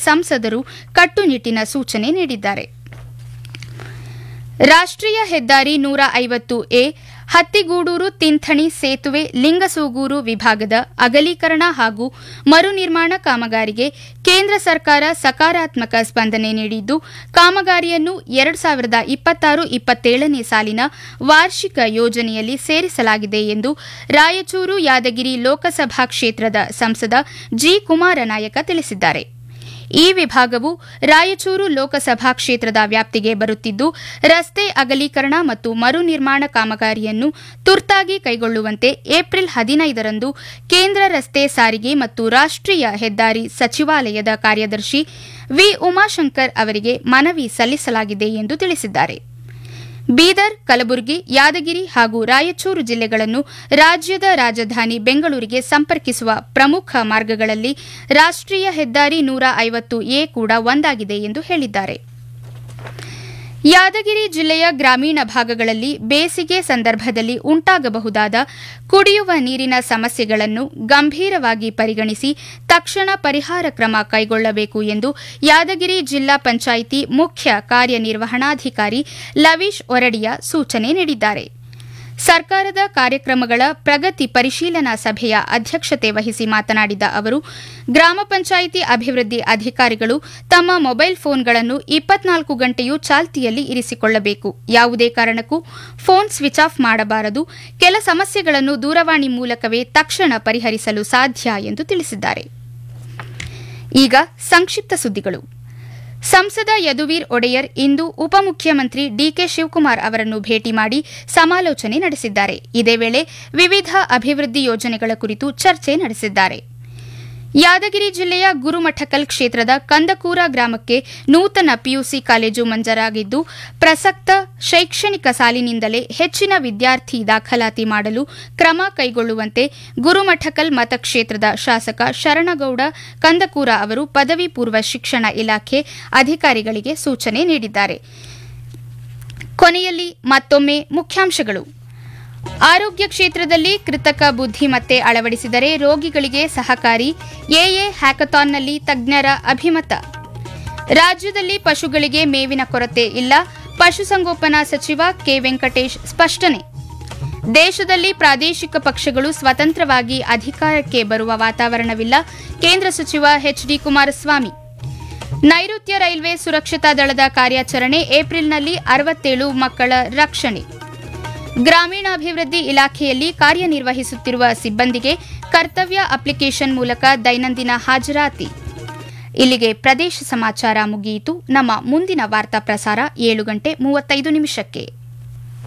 ಸಂಸದರು ಕಟ್ಟುನಿಟ್ಟಿನ ಸೂಚನೆ ನೀಡಿದ್ದಾರೆ ರಾಷ್ಟ್ರೀಯ ಹೆದ್ದಾರಿ ನೂರ ಐವತ್ತು ಎ ಹತ್ತಿಗೂಡೂರು ತಿಂಥಣಿ ಸೇತುವೆ ಲಿಂಗಸೂಗೂರು ವಿಭಾಗದ ಅಗಲೀಕರಣ ಹಾಗೂ ಮರು ನಿರ್ಮಾಣ ಕಾಮಗಾರಿಗೆ ಕೇಂದ್ರ ಸರ್ಕಾರ ಸಕಾರಾತ್ಮಕ ಸ್ಪಂದನೆ ನೀಡಿದ್ದು ಕಾಮಗಾರಿಯನ್ನು ಎರಡು ಸಾವಿರದ ಇಪ್ಪತ್ತಾರು ಇಪ್ಪತ್ತೇಳನೇ ಸಾಲಿನ ವಾರ್ಷಿಕ ಯೋಜನೆಯಲ್ಲಿ ಸೇರಿಸಲಾಗಿದೆ ಎಂದು ರಾಯಚೂರು ಯಾದಗಿರಿ ಲೋಕಸಭಾ ಕ್ಷೇತ್ರದ ಸಂಸದ ಜಿ ಕುಮಾರನಾಯಕ ತಿಳಿಸಿದ್ದಾರೆ ಈ ವಿಭಾಗವು ರಾಯಚೂರು ಲೋಕಸಭಾ ಕ್ಷೇತ್ರದ ವ್ಯಾಪ್ತಿಗೆ ಬರುತ್ತಿದ್ದು ರಸ್ತೆ ಅಗಲೀಕರಣ ಮತ್ತು ಮರು ನಿರ್ಮಾಣ ಕಾಮಗಾರಿಯನ್ನು ತುರ್ತಾಗಿ ಕೈಗೊಳ್ಳುವಂತೆ ಏಪ್ರಿಲ್ ಹದಿನೈದರಂದು ಕೇಂದ್ರ ರಸ್ತೆ ಸಾರಿಗೆ ಮತ್ತು ರಾಷ್ಟ್ರೀಯ ಹೆದ್ದಾರಿ ಸಚಿವಾಲಯದ ಕಾರ್ಯದರ್ಶಿ ವಿ ಉಮಾಶಂಕರ್ ಅವರಿಗೆ ಮನವಿ ಸಲ್ಲಿಸಲಾಗಿದೆ ಎಂದು ತಿಳಿಸಿದ್ದಾರೆ ಬೀದರ್ ಕಲಬುರಗಿ ಯಾದಗಿರಿ ಹಾಗೂ ರಾಯಚೂರು ಜಿಲ್ಲೆಗಳನ್ನು ರಾಜ್ಯದ ರಾಜಧಾನಿ ಬೆಂಗಳೂರಿಗೆ ಸಂಪರ್ಕಿಸುವ ಪ್ರಮುಖ ಮಾರ್ಗಗಳಲ್ಲಿ ರಾಷ್ಟ್ರೀಯ ಹೆದ್ದಾರಿ ನೂರ ಐವತ್ತು ಎ ಕೂಡ ಒಂದಾಗಿದೆ ಎಂದು ಹೇಳಿದ್ದಾರೆ ಯಾದಗಿರಿ ಜಿಲ್ಲೆಯ ಗ್ರಾಮೀಣ ಭಾಗಗಳಲ್ಲಿ ಬೇಸಿಗೆ ಸಂದರ್ಭದಲ್ಲಿ ಉಂಟಾಗಬಹುದಾದ ಕುಡಿಯುವ ನೀರಿನ ಸಮಸ್ಯೆಗಳನ್ನು ಗಂಭೀರವಾಗಿ ಪರಿಗಣಿಸಿ ತಕ್ಷಣ ಪರಿಹಾರ ಕ್ರಮ ಕೈಗೊಳ್ಳಬೇಕು ಎಂದು ಯಾದಗಿರಿ ಜಿಲ್ಲಾ ಪಂಚಾಯಿತಿ ಮುಖ್ಯ ಕಾರ್ಯನಿರ್ವಹಣಾಧಿಕಾರಿ ಲವೀಶ್ ಒರಡಿಯ ಸೂಚನೆ ನೀಡಿದ್ದಾರೆ ಸರ್ಕಾರದ ಕಾರ್ಯಕ್ರಮಗಳ ಪ್ರಗತಿ ಪರಿಶೀಲನಾ ಸಭೆಯ ಅಧ್ಯಕ್ಷತೆ ವಹಿಸಿ ಮಾತನಾಡಿದ ಅವರು ಗ್ರಾಮ ಪಂಚಾಯಿತಿ ಅಭಿವೃದ್ಧಿ ಅಧಿಕಾರಿಗಳು ತಮ್ಮ ಮೊಬೈಲ್ ಫೋನ್ಗಳನ್ನು ಇಪ್ಪತ್ನಾಲ್ಕು ಗಂಟೆಯೂ ಚಾಲ್ತಿಯಲ್ಲಿ ಇರಿಸಿಕೊಳ್ಳಬೇಕು ಯಾವುದೇ ಕಾರಣಕ್ಕೂ ಫೋನ್ ಸ್ವಿಚ್ ಆಫ್ ಮಾಡಬಾರದು ಕೆಲ ಸಮಸ್ಯೆಗಳನ್ನು ದೂರವಾಣಿ ಮೂಲಕವೇ ತಕ್ಷಣ ಪರಿಹರಿಸಲು ಸಾಧ್ಯ ಎಂದು ತಿಳಿಸಿದ್ದಾರೆ ಈಗ ಸಂಕ್ಷಿಪ್ತ ಸುದ್ದಿಗಳು ಸಂಸದ ಯದುವೀರ್ ಒಡೆಯರ್ ಇಂದು ಉಪಮುಖ್ಯಮಂತ್ರಿ ಡಿಕೆ ಶಿವಕುಮಾರ್ ಅವರನ್ನು ಭೇಟಿ ಮಾಡಿ ಸಮಾಲೋಚನೆ ನಡೆಸಿದ್ದಾರೆ ಇದೇ ವೇಳೆ ವಿವಿಧ ಅಭಿವೃದ್ಧಿ ಯೋಜನೆಗಳ ಕುರಿತು ಚರ್ಚೆ ನಡೆಸಿದ್ದಾರೆ ಯಾದಗಿರಿ ಜಿಲ್ಲೆಯ ಗುರುಮಠಕಲ್ ಕ್ಷೇತ್ರದ ಕಂದಕೂರ ಗ್ರಾಮಕ್ಕೆ ನೂತನ ಪಿಯುಸಿ ಕಾಲೇಜು ಮಂಜೂರಾಗಿದ್ದು ಪ್ರಸಕ್ತ ಶೈಕ್ಷಣಿಕ ಸಾಲಿನಿಂದಲೇ ಹೆಚ್ಚಿನ ವಿದ್ಯಾರ್ಥಿ ದಾಖಲಾತಿ ಮಾಡಲು ಕ್ರಮ ಕೈಗೊಳ್ಳುವಂತೆ ಗುರುಮಠಕಲ್ ಮತಕ್ಷೇತ್ರದ ಶಾಸಕ ಶರಣಗೌಡ ಕಂದಕೂರ ಅವರು ಪದವಿ ಪೂರ್ವ ಶಿಕ್ಷಣ ಇಲಾಖೆ ಅಧಿಕಾರಿಗಳಿಗೆ ಸೂಚನೆ ನೀಡಿದ್ದಾರೆ ಕೊನೆಯಲ್ಲಿ ಮತ್ತೊಮ್ಮೆ ಮುಖ್ಯಾಂಶಗಳು ಆರೋಗ್ಯ ಕ್ಷೇತ್ರದಲ್ಲಿ ಕೃತಕ ಬುದ್ಧಿಮತ್ತೆ ಅಳವಡಿಸಿದರೆ ರೋಗಿಗಳಿಗೆ ಸಹಕಾರಿ ಎಎ ಹ್ಯಾಕಥಾನ್ನಲ್ಲಿ ತಜ್ಞರ ಅಭಿಮತ ರಾಜ್ಯದಲ್ಲಿ ಪಶುಗಳಿಗೆ ಮೇವಿನ ಕೊರತೆ ಇಲ್ಲ ಪಶುಸಂಗೋಪನಾ ಸಚಿವ ಕೆ ವೆಂಕಟೇಶ್ ಸ್ಪಷ್ಟನೆ ದೇಶದಲ್ಲಿ ಪ್ರಾದೇಶಿಕ ಪಕ್ಷಗಳು ಸ್ವತಂತ್ರವಾಗಿ ಅಧಿಕಾರಕ್ಕೆ ಬರುವ ವಾತಾವರಣವಿಲ್ಲ ಕೇಂದ್ರ ಸಚಿವ ಎಚ್ಡಿ ಕುಮಾರಸ್ವಾಮಿ ನೈಋತ್ಯ ರೈಲ್ವೆ ಸುರಕ್ಷತಾ ದಳದ ಕಾರ್ಯಾಚರಣೆ ಏಪ್ರಿಲ್ನಲ್ಲಿ ಅರವತ್ತೇಳು ಮಕ್ಕಳ ರಕ್ಷಣೆ ಗ್ರಾಮೀಣಾಭಿವೃದ್ಧಿ ಇಲಾಖೆಯಲ್ಲಿ ಕಾರ್ಯನಿರ್ವಹಿಸುತ್ತಿರುವ ಸಿಬ್ಬಂದಿಗೆ ಕರ್ತವ್ಯ ಅಪ್ಲಿಕೇಶನ್ ಮೂಲಕ ದೈನಂದಿನ ಹಾಜರಾತಿ ಇಲ್ಲಿಗೆ ಪ್ರದೇಶ ಸಮಾಚಾರ ಮುಗಿಯಿತು ನಮ್ಮ ಮುಂದಿನ ವಾರ್ತಾ ಪ್ರಸಾರ ಏಳು ಗಂಟೆ ಮೂವತ್ತೈದು ನಿಮಿಷಕ್ಕೆ